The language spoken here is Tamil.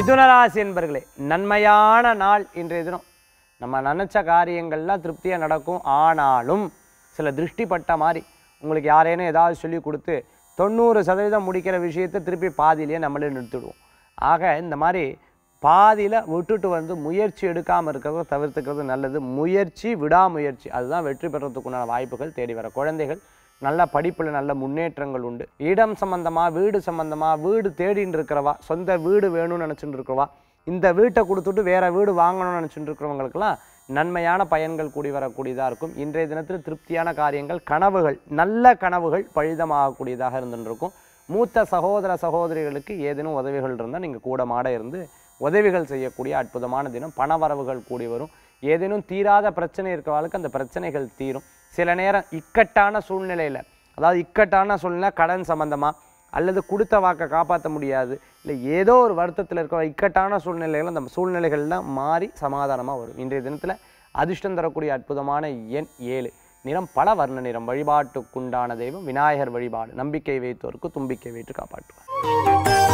மிதுனராசி என்பர்களே நன்மையான நாள் இன்றைய தினம் நம்ம நினச்ச காரியங்கள்லாம் திருப்தியாக நடக்கும் ஆனாலும் சில திருஷ்டிப்பட்ட மாதிரி உங்களுக்கு யாரேனும் ஏதாவது சொல்லி கொடுத்து தொண்ணூறு சதவீதம் முடிக்கிற விஷயத்தை திருப்பி பாதியிலேயே நம்மளே நிறுத்திடுவோம் ஆக இந்த மாதிரி பாதியில் விட்டுட்டு வந்து முயற்சி எடுக்காமல் இருக்கிறத தவிர்த்துக்கிறது நல்லது முயற்சி விடாமுயற்சி அதுதான் வெற்றி பெறத்துக்குண்டான வாய்ப்புகள் தேடி வர குழந்தைகள் நல்ல படிப்பில் நல்ல முன்னேற்றங்கள் உண்டு இடம் சம்பந்தமாக வீடு சம்பந்தமாக வீடு தேடின்னு இருக்கிறவா சொந்த வீடு வேணும்னு நினச்சிட்டு இருக்கிறவா இந்த வீட்டை கொடுத்துட்டு வேற வீடு வாங்கணும்னு நினச்சிட்டு இருக்கிறவங்களுக்கெல்லாம் நன்மையான பயன்கள் கூடி வரக்கூடியதாக இருக்கும் இன்றைய தினத்தில் திருப்தியான காரியங்கள் கனவுகள் நல்ல கனவுகள் பழிதமாகக்கூடியதாக இருந்துருக்கும் மூத்த சகோதர சகோதரிகளுக்கு ஏதேனும் உதவிகள் இருந்தால் நீங்கள் கூட மாட இருந்து உதவிகள் செய்யக்கூடிய அற்புதமான தினம் பணவரவுகள் கூடி வரும் ஏதேனும் தீராத பிரச்சனை இருக்கிறவங்களுக்கு அந்த பிரச்சனைகள் தீரும் சில நேரம் இக்கட்டான சூழ்நிலையில் அதாவது இக்கட்டான சூழ்நிலை கடன் சம்பந்தமாக அல்லது கொடுத்த வாக்கை காப்பாற்ற முடியாது இல்லை ஏதோ ஒரு வருத்தத்தில் இருக்கிற இக்கட்டான சூழ்நிலைகள் அந்த சூழ்நிலைகள்லாம் மாறி சமாதானமாக வரும் இன்றைய தினத்தில் அதிர்ஷ்டம் தரக்கூடிய அற்புதமான எண் ஏழு நிறம் பல வர்ண நிறம் வழிபாட்டுக்குண்டான தெய்வம் விநாயகர் வழிபாடு நம்பிக்கை வைத்தோருக்கு தும்பிக்கை வைத்து காப்பாற்றுவார்